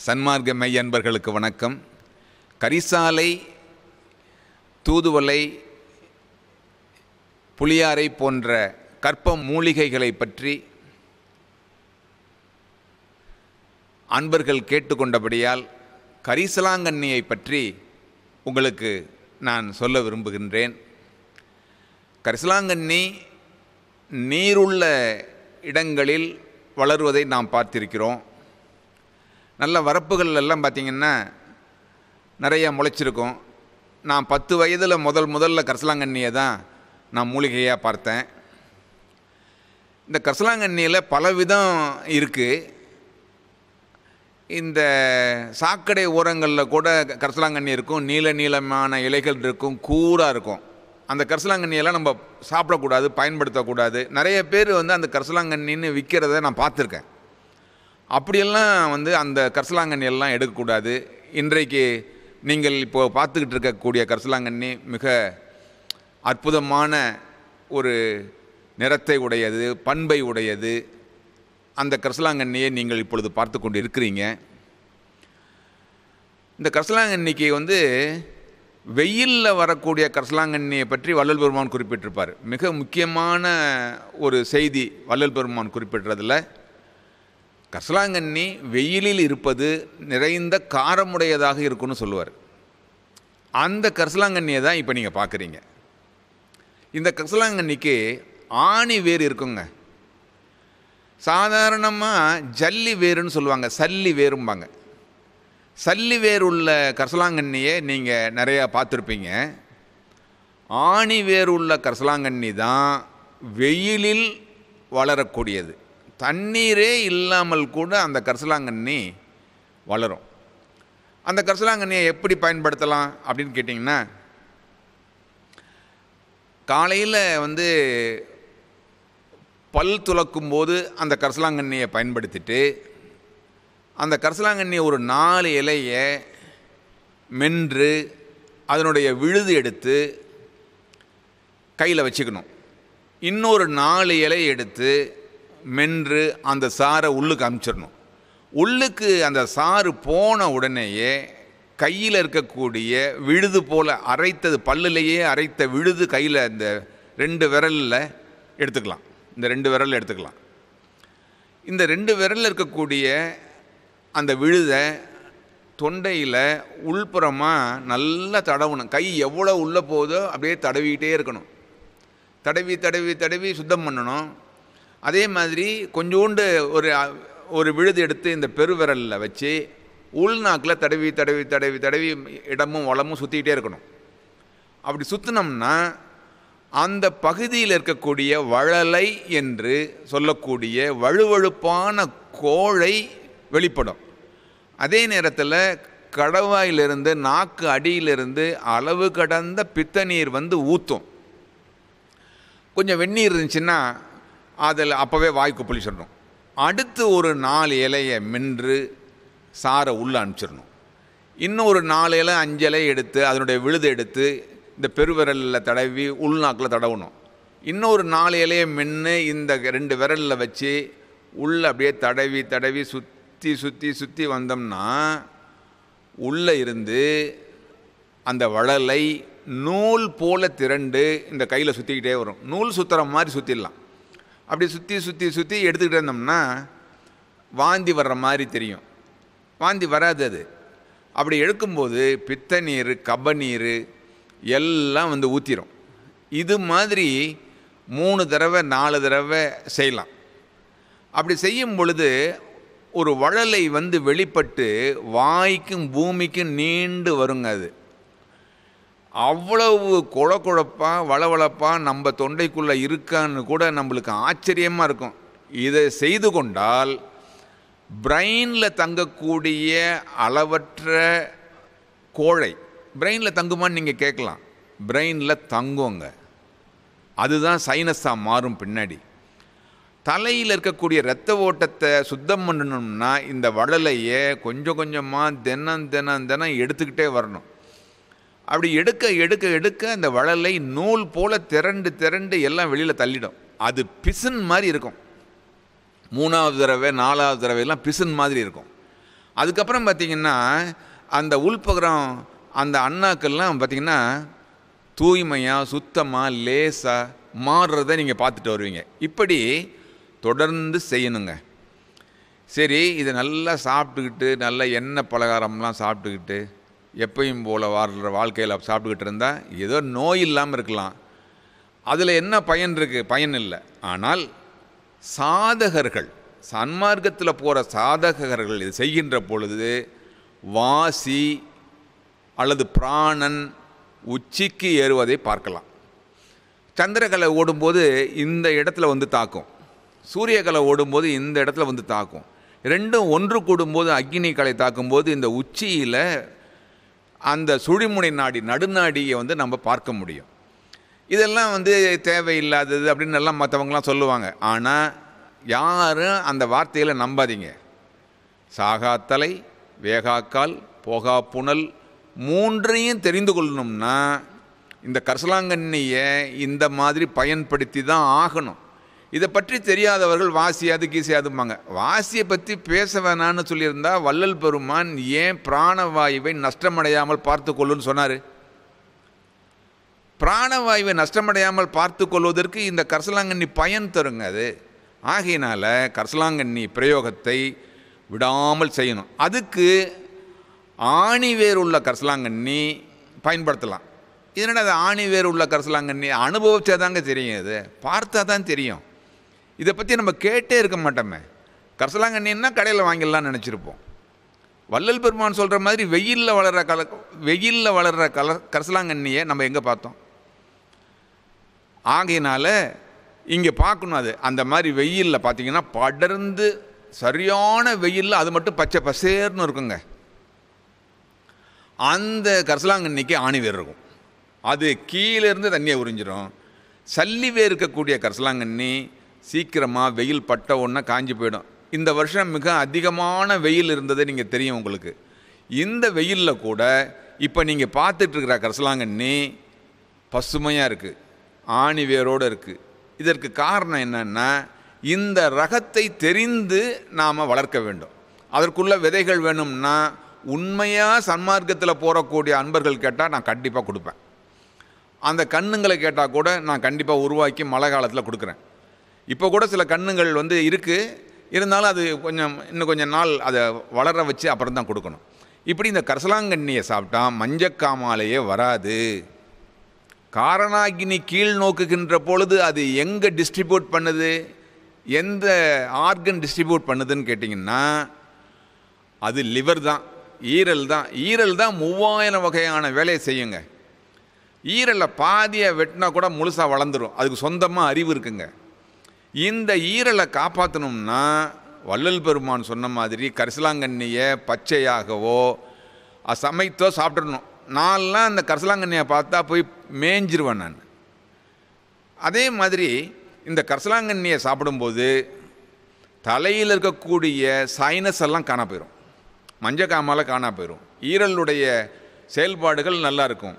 சன்மார்க்க மெய் அன்பர்களுக்கு வணக்கம் கரிசாலை தூதுவளை புளியாரை போன்ற கற்ப மூலிகைகளை பற்றி அன்பர்கள் கேட்டுக்கொண்டபடியால் கரிசலாங்கண்ணியை பற்றி உங்களுக்கு நான் சொல்ல விரும்புகின்றேன் கரிசலாங்கண்ணி நீருள்ள இடங்களில் வளருவதை நாம் பார்த்திருக்கிறோம் நல்ல வரப்புகள் எல்லாம் பார்த்திங்கன்னா நிறைய முளைச்சிருக்கும் நான் பத்து வயதில் முதல் முதல்ல கரிசலாங்கண்ணியை தான் நான் மூலிகையாக பார்த்தேன் இந்த கரிசலாங்கண்ணியில் பல விதம் இருக்குது இந்த சாக்கடை ஓரங்களில் கூட கரிசலாங்கண்ணி இருக்கும் நீல நீளமான இலைகள் இருக்கும் கூராக இருக்கும் அந்த கரிசலாங்கண்ணியெல்லாம் நம்ம சாப்பிடக்கூடாது பயன்படுத்தக்கூடாது நிறைய பேர் வந்து அந்த கரிசலாங்கண்ணின்னு விற்கிறத நான் பார்த்துருக்கேன் அப்படியெல்லாம் வந்து அந்த கரிசலாங்கண்ணி எல்லாம் எடுக்கக்கூடாது இன்றைக்கு நீங்கள் இப்போது பார்த்துக்கிட்டு இருக்கக்கூடிய கரிசலாங்கண்ணி மிக அற்புதமான ஒரு நிறத்தை உடையது பண்பை உடையது அந்த கரிசலாங்கண்ணியை நீங்கள் இப்பொழுது பார்த்து கொண்டு இருக்கிறீங்க இந்த கரிசலாங்கண்ணிக்கு வந்து வெயிலில் வரக்கூடிய கரிசலாங்கண்ணியை பற்றி வள்ளல் பெருமான் குறிப்பிட்டிருப்பார் மிக முக்கியமான ஒரு செய்தி வள்ளல் பெருமான் குறிப்பிடுறதில் கரிசலாங்கண்ணி வெயிலில் இருப்பது நிறைந்த காரமுடையதாக இருக்குன்னு சொல்லுவார் அந்த கரிசலாங்கண்ணியை தான் இப்போ நீங்கள் பார்க்குறீங்க இந்த கரிசலாங்கண்ணிக்கு ஆணி வேர் இருக்குங்க சாதாரணமாக ஜல்லி வேருன்னு சொல்லுவாங்க சல்லி வேரும்பாங்க சல்லி வேர் உள்ள கரிசலாங்கண்ணியை நீங்கள் நிறையா பார்த்துருப்பீங்க ஆணி வேர் உள்ள கரிசலாங்கண்ணி தான் வெயிலில் வளரக்கூடியது தண்ணீரே இல்லாமல் கூட அந்த கரிசலாங்கண்ணி வளரும் அந்த கரிசலாங்கண்ணியை எப்படி பயன்படுத்தலாம் அப்படின்னு கேட்டிங்கன்னா காலையில் வந்து பல் துலக்கும் போது அந்த கரிசலாங்கண்ணியை பயன்படுத்திட்டு அந்த கரிசலாங்கண்ணியை ஒரு நாலு இலையை மென்று அதனுடைய விழுது எடுத்து கையில் வச்சுக்கணும் இன்னொரு நாலு இலையை எடுத்து மென்று அந்த சாரை உள்ளுக்கு அமுச்சிடணும் உள்ளுக்கு அந்த சாறு போன உடனேயே கையில் இருக்கக்கூடிய விழுது போல் அரைத்தது பல்லுலேயே அரைத்த விழுது கையில் இந்த ரெண்டு விரலில் எடுத்துக்கலாம் இந்த ரெண்டு விரல் எடுத்துக்கலாம் இந்த ரெண்டு விரலில் இருக்கக்கூடிய அந்த விழுதை தொண்டையில் உள்புறமாக நல்லா தடவணும் கை எவ்வளோ உள்ளே போதோ அப்படியே தடவிக்கிட்டே இருக்கணும் தடவி தடவி தடவி சுத்தம் பண்ணணும் அதே மாதிரி கொஞ்சோண்டு ஒரு ஒரு விழுது எடுத்து இந்த பெருவிரலில் வச்சு உள்நாக்கில் தடவி தடவி தடவி தடவி இடமும் வளமும் சுற்றிக்கிட்டே இருக்கணும் அப்படி சுற்றினோம்னா அந்த பகுதியில் இருக்கக்கூடிய வழலை என்று சொல்லக்கூடிய வழுவழுப்பான கோழை வெளிப்படும் அதே நேரத்தில் கடவாயிலிருந்து நாக்கு அடியிலிருந்து அளவு கடந்த பித்த நீர் வந்து ஊற்றும் கொஞ்சம் வெந்நீர் இருந்துச்சுன்னா அதில் அப்போவே வாய்க்கு புளிச்சிடணும் அடுத்து ஒரு நாலு இலையை மென்று சாரை உள்ளே அனுப்பிச்சிடணும் இன்னும் ஒரு நாலு இலை அஞ்சு இலை எடுத்து அதனுடைய விழுதை எடுத்து இந்த பெருவிரலில் தடவி உள்நாக்கில் தடவணும் இன்னொரு நாலு இலையை மென்று இந்த ரெண்டு விரலில் வச்சு உள்ளே அப்படியே தடவி தடவி சுற்றி சுற்றி சுற்றி வந்தோம்னா உள்ளே இருந்து அந்த வளலை நூல் போல திரண்டு இந்த கையில் சுற்றிக்கிட்டே வரும் நூல் சுற்றுற மாதிரி சுற்றிடலாம் அப்படி சுற்றி சுற்றி சுற்றி எடுத்துக்கிட்டே இருந்தோம்னா வாந்தி வர்ற மாதிரி தெரியும் வாந்தி வராது அது அப்படி எடுக்கும்போது பித்த நீர் கப நீர் எல்லாம் வந்து ஊற்றிடும் இது மாதிரி மூணு தடவை நாலு தடவை செய்யலாம் அப்படி செய்யும் பொழுது ஒரு வழலை வந்து வெளிப்பட்டு வாய்க்கும் பூமிக்கும் நீண்டு வருங்க அது அவ்வளவு குழ குழப்பாக வளவளப்பாக நம்ம தொண்டைக்குள்ளே இருக்கான்னு கூட நம்மளுக்கு ஆச்சரியமாக இருக்கும் இதை செய்து கொண்டால் பிரெயினில் தங்கக்கூடிய அளவற்ற கோழை பிரெயினில் தங்குமான்னு நீங்கள் கேட்கலாம் பிரெயினில் தங்குங்க அதுதான் சைனஸாக மாறும் பின்னாடி தலையில் இருக்கக்கூடிய இரத்த ஓட்டத்தை சுத்தம் பண்ணணும்னா இந்த வடலையை கொஞ்சம் கொஞ்சமாக தினம் தினம் தினம் எடுத்துக்கிட்டே வரணும் அப்படி எடுக்க எடுக்க எடுக்க அந்த வளலை நூல் போல திரண்டு திரண்டு எல்லாம் வெளியில் தள்ளிடும் அது பிசின் மாதிரி இருக்கும் மூணாவது தடவை நாலாவது தடவை எல்லாம் பிசின் மாதிரி இருக்கும் அதுக்கப்புறம் பார்த்திங்கன்னா அந்த உள்பகுறம் அந்த அண்ணாக்கள்லாம் பார்த்திங்கன்னா தூய்மையாக சுத்தமாக லேசாக மாறுறதை நீங்கள் பார்த்துட்டு வருவீங்க இப்படி தொடர்ந்து செய்யணுங்க சரி இதை நல்லா சாப்பிட்டுக்கிட்டு நல்ல எண்ணெய் பலகாரம்லாம் சாப்பிட்டுக்கிட்டு எப்பயும் போல் வாழ்கிற வாழ்க்கையில் சாப்பிட்டுக்கிட்டு இருந்தால் ஏதோ நோய் இல்லாமல் இருக்கலாம் அதில் என்ன பயன் இருக்குது பயன் இல்லை ஆனால் சாதகர்கள் சன்மார்க்கத்தில் போகிற சாதகர்கள் இது செய்கின்ற பொழுது வாசி அல்லது பிராணன் உச்சிக்கு ஏறுவதை பார்க்கலாம் சந்திரகலை ஓடும்போது இந்த இடத்துல வந்து தாக்கும் சூரியகலை ஓடும்போது இந்த இடத்துல வந்து தாக்கும் ரெண்டும் ஒன்று கூடும்போது அக்னி கலை தாக்கும்போது இந்த உச்சியில் அந்த சுழிமுனை நாடி நடுநாடியை வந்து நம்ம பார்க்க முடியும் இதெல்லாம் வந்து தேவையில்லாதது அப்படின்னு எல்லாம் மற்றவங்களாம் சொல்லுவாங்க ஆனால் யாரும் அந்த வார்த்தையில் நம்பாதீங்க சாகாத்தலை வேகாக்கால் போகா புனல் மூன்றையும் தெரிந்து கொள்ளணும்னா இந்த கரசலாங்கண்ணியை இந்த மாதிரி பயன்படுத்தி தான் ஆகணும் இதை பற்றி தெரியாதவர்கள் வாசியாது கீசியாதும்பாங்க வாசியை பற்றி பேச வேணான்னு சொல்லியிருந்தா வள்ளல் பெருமான் ஏன் பிராணவாயுவை நஷ்டமடையாமல் பார்த்து கொள்ளுன்னு சொன்னார் பிராணவாயுவை நஷ்டமடையாமல் பார்த்து கொள்வதற்கு இந்த கரசலாங்கண்ணி பயன் தருங்க அது ஆகையினால கரசலாங்கண்ணி பிரயோகத்தை விடாமல் செய்யணும் அதுக்கு ஆணி வேர் உள்ள கரசலாங்கண்ணி பயன்படுத்தலாம் இதனால் அது ஆணி வேர் உள்ள கரசலாங்கண்ணி அனுபவிச்சா தாங்க தெரியும் இது பார்த்தா தான் தெரியும் இதை பற்றி நம்ம கேட்டே இருக்க மாட்டோமே கரசலாங்கண்ணின்னா கடையில் வாங்கிடலாம்னு நினச்சிருப்போம் வள்ளல் பெருமான் சொல்கிற மாதிரி வெயிலில் வளர்கிற கல வெயிலில் வளர்கிற கல கரசலாங்கண்ணியை நம்ம எங்கே பார்த்தோம் ஆகையினால இங்கே பார்க்கணும் அது அந்த மாதிரி வெயிலில் பார்த்தீங்கன்னா படர்ந்து சரியான வெயிலில் அது மட்டும் பச்சை பசேர்னு இருக்குங்க அந்த கரசலாங்கண்ணிக்கு ஆணி வேர் இருக்கும் அது கீழேருந்து தண்ணியை உறிஞ்சிரும் சல்லி வேர் இருக்கக்கூடிய கரசலாங்கண்ணி சீக்கிரமாக வெயில் பட்ட உடனே காஞ்சி போயிடும் இந்த வருஷம் மிக அதிகமான வெயில் இருந்தது நீங்கள் தெரியும் உங்களுக்கு இந்த வெயிலில் கூட இப்போ நீங்கள் பார்த்துட்டு இருக்கிற கரசலாங்கண்ணி பசுமையாக இருக்குது ஆணி வேரோடு இருக்குது இதற்கு காரணம் என்னன்னா இந்த ரகத்தை தெரிந்து நாம் வளர்க்க வேண்டும் அதற்குள்ள விதைகள் வேணும்னா உண்மையாக சன்மார்க்கத்தில் போகக்கூடிய அன்பர்கள் கேட்டால் நான் கண்டிப்பாக கொடுப்பேன் அந்த கண்ணுங்களை கேட்டால் கூட நான் கண்டிப்பாக உருவாக்கி மழை காலத்தில் கொடுக்குறேன் இப்போ கூட சில கண்ணுங்கள் வந்து இருக்குது இருந்தாலும் அது கொஞ்சம் இன்னும் கொஞ்சம் நாள் அதை வளர வச்சு அப்புறம் தான் கொடுக்கணும் இப்படி இந்த கரசலாங்கண்ணியை சாப்பிட்டா மஞ்சக்காமாலையே வராது காரணாகினி கீழ் நோக்குகின்ற பொழுது அது எங்கே டிஸ்ட்ரிபியூட் பண்ணுது எந்த ஆர்கன் டிஸ்ட்ரிபியூட் பண்ணுதுன்னு கேட்டிங்கன்னா அது லிவர் தான் ஈரல் தான் ஈரல் தான் மூவாயிரம் வகையான வேலையை செய்யுங்க ஈரலை பாதியை வெட்டினா கூட முழுசாக வளர்ந்துடும் அதுக்கு சொந்தமாக அறிவு இருக்குங்க இந்த ஈரலை காப்பாற்றணும்னா வள்ளல் பெருமான் சொன்ன மாதிரி கரிசலாங்கண்ணியை பச்சையாகவோ அ- சமைத்தோ சாப்பிட்றணும் நான்லாம் அந்த கரிசலாங்கண்ணியை பார்த்தா போய் மேய்ஞ்சிருவேன் நான் அதே மாதிரி இந்த கரிசலாங்கண்ணியை சாப்பிடும்போது தலையில் இருக்கக்கூடிய சைனஸ் எல்லாம் காணா போயிடும் மஞ்சக்காமால காணா போயிடும் ஈரலுடைய செயல்பாடுகள் நல்லா இருக்கும்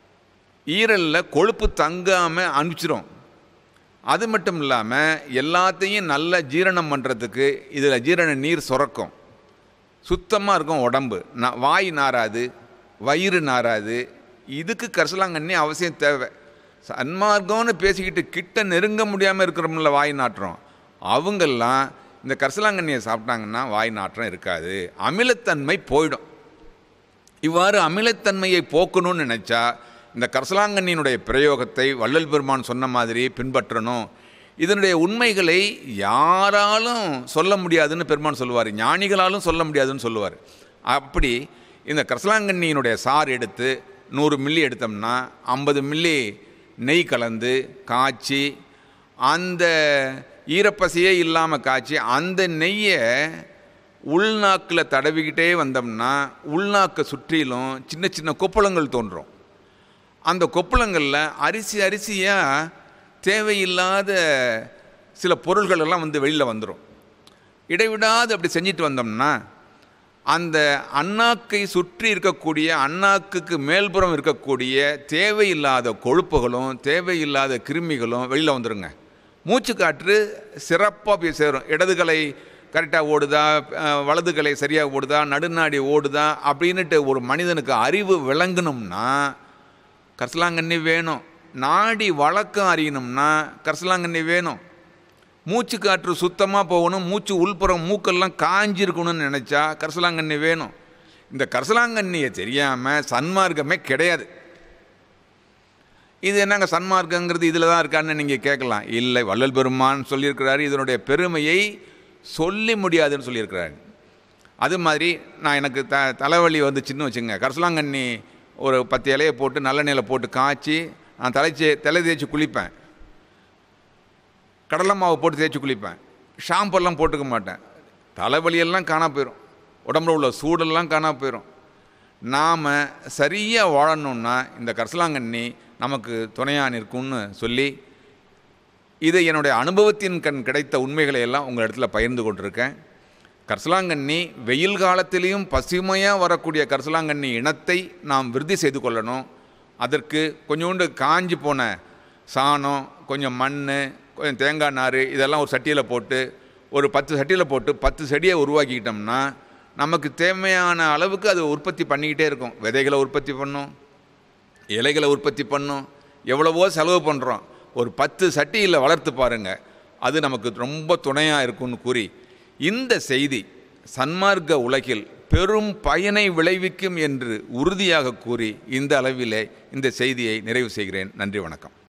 ஈரலில் கொழுப்பு தங்காமல் அனுப்பிச்சிரும் அது மட்டும் இல்லாமல் எல்லாத்தையும் நல்லா ஜீரணம் பண்ணுறதுக்கு இதில் ஜீரண நீர் சுரக்கும் சுத்தமாக இருக்கும் உடம்பு நா வாய் நாராது வயிறு நாராது இதுக்கு கரிசலாங்கண்ணி அவசியம் தேவை சன்மார்க்கம்னு பேசிக்கிட்டு கிட்ட நெருங்க முடியாமல் இருக்கிறோம்ல வாய் நாட்டுறோம் அவங்கெல்லாம் இந்த கரிசலாங்கண்ணியை சாப்பிட்டாங்கன்னா வாய் நாற்றம் இருக்காது அமிலத்தன்மை போயிடும் இவ்வாறு அமிலத்தன்மையை போக்கணும்னு நினச்சா இந்த கரசலாங்கண்ணியினுடைய பிரயோகத்தை வள்ளல் பெருமான் சொன்ன மாதிரி பின்பற்றணும் இதனுடைய உண்மைகளை யாராலும் சொல்ல முடியாதுன்னு பெருமான் சொல்லுவார் ஞானிகளாலும் சொல்ல முடியாதுன்னு சொல்லுவார் அப்படி இந்த கரசலாங்கண்ணியினுடைய சாறு எடுத்து நூறு மில்லி எடுத்தோம்னா ஐம்பது மில்லி நெய் கலந்து காய்ச்சி அந்த ஈரப்பசையே இல்லாமல் காய்ச்சி அந்த நெய்யை உள்நாக்கில் தடவிக்கிட்டே வந்தோம்னா உள்நாக்கை சுற்றிலும் சின்ன சின்ன கொப்பளங்கள் தோன்றும் அந்த கொப்பளங்களில் அரிசி அரிசியாக தேவையில்லாத சில பொருள்கள் எல்லாம் வந்து வெளியில் வந்துடும் இடைவிடாது அப்படி செஞ்சுட்டு வந்தோம்னா அந்த அண்ணாக்கை சுற்றி இருக்கக்கூடிய அண்ணாக்குக்கு மேல்புறம் இருக்கக்கூடிய தேவையில்லாத கொழுப்புகளும் தேவையில்லாத கிருமிகளும் வெளியில் வந்துருங்க மூச்சு காற்று சிறப்பாக போய் சேரும் இடதுகலை கரெக்டாக ஓடுதா அஹ், வலது கலை சரியாக ஓடுதா நடுநாடி ஓடுதா அப்படின்னுட்டு ஒரு மனிதனுக்கு அறிவு விளங்கணும்னா கரிசலாங்கண்ணி வேணும் நாடி வழக்கம் அறியணும்னா கரிசலாங்கண்ணி வேணும் மூச்சு காற்று சுத்தமாக போகணும் மூச்சு உள்புறம் மூக்கெல்லாம் காஞ்சிருக்கணும்னு நினச்சா கரிசலாங்கண்ணி வேணும் இந்த கரிசலாங்கண்ணியை தெரியாமல் சன்மார்க்கமே கிடையாது இது என்னங்க சன்மார்க்கங்கிறது இதில் தான் இருக்கான்னு நீங்கள் கேட்கலாம் இல்லை வள்ளல் பெருமான் சொல்லியிருக்கிறாரு இதனுடைய பெருமையை சொல்லி முடியாதுன்னு சொல்லியிருக்கிறாரு அது மாதிரி நான் எனக்கு த தலைவலி வந்துச்சுன்னு வச்சுங்க கரிசலாங்கண்ணி ஒரு பத்து இலையை போட்டு நல்லெண்ணெயில் போட்டு காய்ச்சி நான் தலைச்சி தலை தேய்ச்சி குளிப்பேன் கடலை மாவு போட்டு தேய்ச்சி குளிப்பேன் ஷாம்பெல்லாம் போட்டுக்க மாட்டேன் தலைவலியெல்லாம் காணா போயிடும் உடம்புல உள்ள சூடெல்லாம் காணா போயிடும் நாம் சரியாக வாழணும்னா இந்த கரிசலாங்கண்ணி நமக்கு துணையாக நிற்கும்னு சொல்லி இதை என்னுடைய அனுபவத்தின் கண் கிடைத்த உண்மைகளை எல்லாம் உங்கள் இடத்துல பகிர்ந்து கொண்டிருக்கேன் கரிசலாங்கண்ணி வெயில் காலத்திலையும் பசுமையாக வரக்கூடிய கரிசலாங்கண்ணி இனத்தை நாம் விருத்தி செய்து கொள்ளணும் அதற்கு கொஞ்சோண்டு காஞ்சி போன சாணம் கொஞ்சம் மண் கொஞ்சம் தேங்காய் நார் இதெல்லாம் ஒரு சட்டியில் போட்டு ஒரு பத்து சட்டியில் போட்டு பத்து செடியை உருவாக்கிக்கிட்டோம்னா நமக்கு தேவையான அளவுக்கு அது உற்பத்தி பண்ணிக்கிட்டே இருக்கும் விதைகளை உற்பத்தி பண்ணும் இலைகளை உற்பத்தி பண்ணும் எவ்வளவோ செலவு பண்ணுறோம் ஒரு பத்து சட்டியில் வளர்த்து பாருங்க அது நமக்கு ரொம்ப துணையாக இருக்கும்னு கூறி இந்த செய்தி சன்மார்க்க உலகில் பெரும் பயனை விளைவிக்கும் என்று உறுதியாக கூறி இந்த அளவிலே இந்த செய்தியை நிறைவு செய்கிறேன் நன்றி வணக்கம்